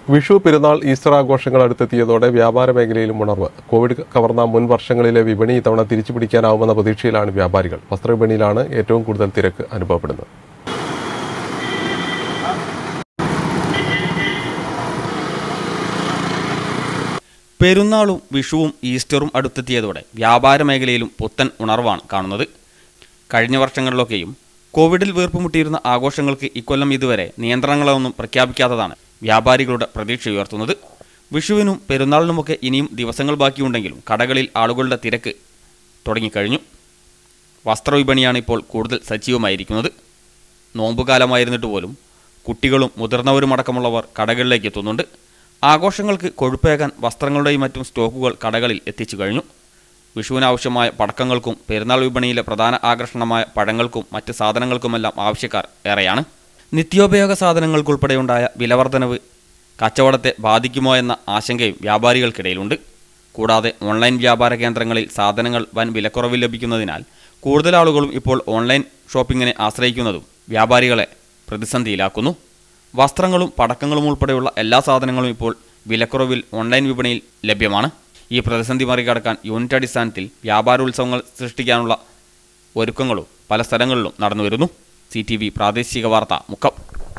വിഷു പെരുന്നാൾ ഈസ്റ്റർ ആഘോഷങ്ങൾ അടുത്തെത്തിയതോടെ വ്യാപാര മേഖലയിലും ഉണർവ് കോവിഡ് കവർന്ന മുൻ വർഷങ്ങളിലെ വിപണി ഇത്തവണ തിരിച്ചുപിടിക്കാനാവുമെന്ന പ്രതീക്ഷയിലാണ് വ്യാപാരികൾ വസ്ത്രവിപണിയിലാണ് ഏറ്റവും കൂടുതൽ തിരക്ക് അനുഭവപ്പെടുന്നത് പെരുന്നാളും വിഷുവും ഈസ്റ്ററും അടുത്തെത്തിയതോടെ വ്യാപാര മേഖലയിലും പുത്തൻ ഉണർവാണ് കാണുന്നത് കഴിഞ്ഞ വർഷങ്ങളിലൊക്കെയും കോവിഡിൽ വീർപ്പുമുട്ടിയിരുന്ന ആഘോഷങ്ങൾക്ക് ഇക്കൊല്ലം ഇതുവരെ നിയന്ത്രണങ്ങളൊന്നും പ്രഖ്യാപിക്കാത്തതാണ് വ്യാപാരികളുടെ പ്രതീക്ഷ ഉയർത്തുന്നത് വിഷുവിനും പെരുന്നാളിനുമൊക്കെ ഇനിയും ദിവസങ്ങൾ ബാക്കിയുണ്ടെങ്കിലും കടകളിൽ ആളുകളുടെ തിരക്ക് തുടങ്ങിക്കഴിഞ്ഞു വസ്ത്രവിപണിയാണ് ഇപ്പോൾ കൂടുതൽ സജീവമായിരിക്കുന്നത് നോമ്പുകാലമായിരുന്നിട്ട് പോലും കുട്ടികളും മുതിർന്നവരുമടക്കമുള്ളവർ കടകളിലേക്ക് എത്തുന്നുണ്ട് ആഘോഷങ്ങൾക്ക് കൊഴുപ്പേകാൻ വസ്ത്രങ്ങളുടെയും മറ്റും സ്റ്റോക്കുകൾ കടകളിൽ എത്തിച്ചു കഴിഞ്ഞു വിഷുവിനാവശ്യമായ പടക്കങ്ങൾക്കും പെരുന്നാൾ വിപണിയിലെ പ്രധാന ആകർഷണമായ പഴങ്ങൾക്കും മറ്റ് സാധനങ്ങൾക്കുമെല്ലാം ആവശ്യക്കാർ ഏറെയാണ് നിത്യോപയോഗ സാധനങ്ങൾക്കുൾപ്പെടെയുണ്ടായ വിലവർധനവ് കച്ചവടത്തെ ബാധിക്കുമോ എന്ന ആശങ്കയും വ്യാപാരികൾക്കിടയിലുണ്ട് കൂടാതെ ഓൺലൈൻ വ്യാപാര കേന്ദ്രങ്ങളിൽ സാധനങ്ങൾ വൻ വിലക്കുറവിൽ ലഭിക്കുന്നതിനാൽ കൂടുതൽ ആളുകളും ഇപ്പോൾ ഓൺലൈൻ ഷോപ്പിങ്ങിനെ ആശ്രയിക്കുന്നതും വ്യാപാരികളെ പ്രതിസന്ധിയിലാക്കുന്നു വസ്ത്രങ്ങളും പടക്കങ്ങളും ഉൾപ്പെടെയുള്ള എല്ലാ സാധനങ്ങളും ഇപ്പോൾ വിലക്കുറവിൽ ഓൺലൈൻ വിപണിയിൽ ലഭ്യമാണ് ഈ പ്രതിസന്ധി മറികടക്കാൻ യൂണിറ്റ് അടിസ്ഥാനത്തിൽ വ്യാപാരോത്സവങ്ങൾ സൃഷ്ടിക്കാനുള്ള ഒരുക്കങ്ങളും പല സ്ഥലങ്ങളിലും നടന്നുവരുന്നു സി ടി വി പ്രാദേശിക വാർത്ത മുക്കം